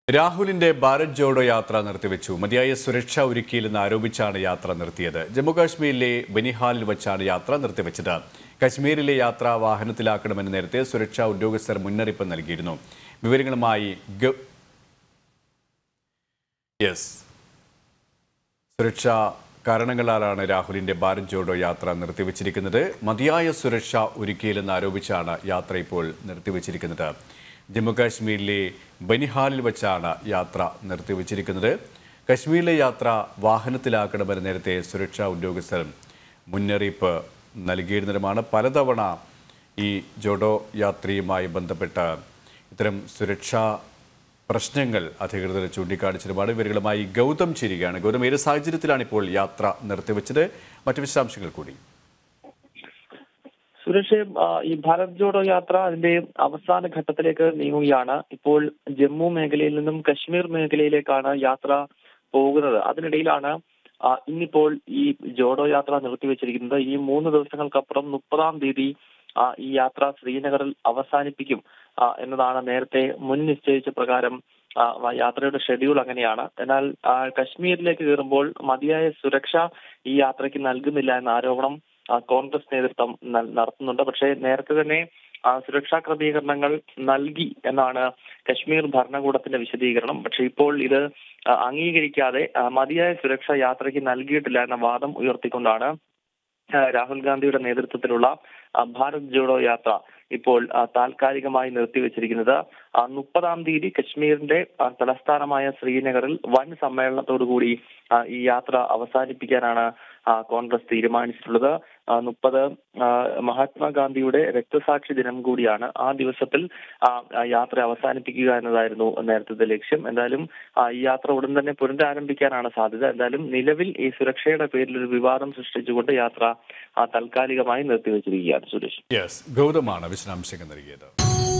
രാഹുലിന്റെ ഭാരത് ജോഡോ യാത്ര നിർത്തിവെച്ചു മതിയായ സുരക്ഷ ഒരുക്കിയില്ലെന്ന് ആരോപിച്ചാണ് യാത്ര നിർത്തിയത് ജമ്മുകാശ്മീരിലെ ബനിഹാലിൽ വച്ചാണ് യാത്ര നിർത്തിവെച്ചത് കശ്മീരിലെ യാത്ര വാഹനത്തിലാക്കണമെന്ന് നേരത്തെ സുരക്ഷാ ഉദ്യോഗസ്ഥർ മുന്നറിയിപ്പ് നൽകിയിരുന്നു വിവരങ്ങളുമായി ഗ- യെസ് സുരക്ഷാ കാരണങ്ങളാലാണ് രാഹുലിന്റെ ഭാരത് ജോഡോ യാത്ര നിർത്തിവച്ചിരിക്കുന്നത് മതിയായ സുരക്ഷ ഒരുക്കിയില്ലെന്ന് ആരോപിച്ചാണ് യാത്ര ഇപ്പോൾ നിർത്തിവച്ചിരിക്കുന്നത് ജമ്മുകാശ്മീരിലെ ബനിഹാലിൽ വച്ചാണ് യാത്ര നിർത്തിവച്ചിരിക്കുന്നത് കശ്മീരിലെ യാത്ര വാഹനത്തിലാക്കണമെന്ന് നേരത്തെ സുരക്ഷാ ഉദ്യോഗസ്ഥർ മുന്നറിയിപ്പ് നൽകിയിരുന്നതുമാണ് പലതവണ ഈ ജോഡോ യാത്രയുമായി ബന്ധപ്പെട്ട് ഇത്തരം സുരക്ഷാ പ്രശ്നങ്ങൾ അധികൃതർ ചൂണ്ടിക്കാണിച്ചതുമാണ് ഇവരുകളുമായി ഗൗതം ചേരുകയാണ് ഗൗതം ഏത് സാഹചര്യത്തിലാണ് ഇപ്പോൾ യാത്ര നിർത്തിവെച്ചത് മറ്റു വിശദാംശങ്ങൾ കൂടി സുരക്ഷയും ആ, ഈ ഭാരത് ജോഡോ യാത്ര അതിന്റെ അവസാന ഘട്ടത്തിലേക്ക് നീങ്ങുകയാണ് ഇപ്പോൾ ജമ്മു മേഖലയിൽ നിന്നും കശ്മീർ മേഖലയിലേക്കാണ് യാത്ര പോകുന്നത് അതിനിടയിലാണ് ആ, ഇന്നിപ്പോൾ ഈ ജോഡോ യാത്ര നിർത്തിവെച്ചിരിക്കുന്നത് ഈ മൂന്ന് ദിവസങ്ങൾക്കപ്പുറം മുപ്പതാം തീയതി ആ, ഈ യാത്ര ശ്രീനഗറിൽ അവസാനിപ്പിക്കും ആ, എന്നതാണ് നേരത്തെ മുൻ നിശ്ചയിച്ച പ്രകാരം ആ, യാത്രയുടെ ഷെഡ്യൂൾ അങ്ങനെയാണ് എന്നാൽ ആ, കശ്മീരിലേക്ക് കയറുമ്പോൾ മതിയായ സുരക്ഷ ഈ യാത്രയ്ക്ക് നൽകുന്നില്ല എന്ന ആരോപണം ആ, കോൺഗ്രസ് നേതൃത്വം ന- നടത്തുന്നുണ്ട് പക്ഷേ നേരത്തെ തന്നെ ആ, സുരക്ഷാ ക്രമീകരണങ്ങൾ നൽകി എന്നാണ് കശ്മീർ ഭരണകൂടത്തിന്റെ വിശദീകരണം പക്ഷേ ഇപ്പോൾ ഇത് ആ, അംഗീകരിക്കാതെ ആ, മതിയായ സുരക്ഷ യാത്രയ്ക്ക് നൽകിയിട്ടില്ല എന്ന വാദം ഉയർത്തിക്കൊണ്ടാണ് ആ, രാഹുൽ ഗാന്ധിയുടെ നേതൃത്വത്തിലുള്ള ആ, ഭാരത് ജോഡോ യാത്ര ഇപ്പോൾ ആ, താൽക്കാലികമായി നിർത്തിവെച്ചിരിക്കുന്നത് ആ, മുപ്പതാം തീയതി കശ്മീരിന്റെ ആ, തലസ്ഥാനമായ ശ്രീനഗറിൽ വൻ സമ്മേളനത്തോടുകൂടി ആ, ഈ യാത്ര അവസാനിപ്പിക്കാനാണ് ആ, കോൺഗ്രസ് തീരുമാനിച്ചിട്ടുള്ളത് ആ, മുപ്പത് ആ, മഹാത്മാഗാന്ധിയുടെ രക്തസാക്ഷി ദിനം കൂടിയാണ് ആ ദിവസത്തിൽ ആ, ആ യാത്ര അവസാനിപ്പിക്കുക എന്നതായിരുന്നു നേരത്തെ ലക്ഷ്യം എന്തായാലും ആ, ഈ യാത്ര ഉടൻ തന്നെ പുനരാരംഭിക്കാനാണ് സാധ്യത എന്തായാലും നിലവിൽ ഈ സുരക്ഷയുടെ പേരിൽ ഒരു വിവാദം സൃഷ്ടിച്ചുകൊണ്ട് യാത്ര ആ, താൽക്കാലികമായി നിർത്തിവെച്ചിരിക്കുകയാണ് സുരേഷ് യെസ് ഗൗതമാണ് വിശദാംശങ്ങൾ നൽകിയത്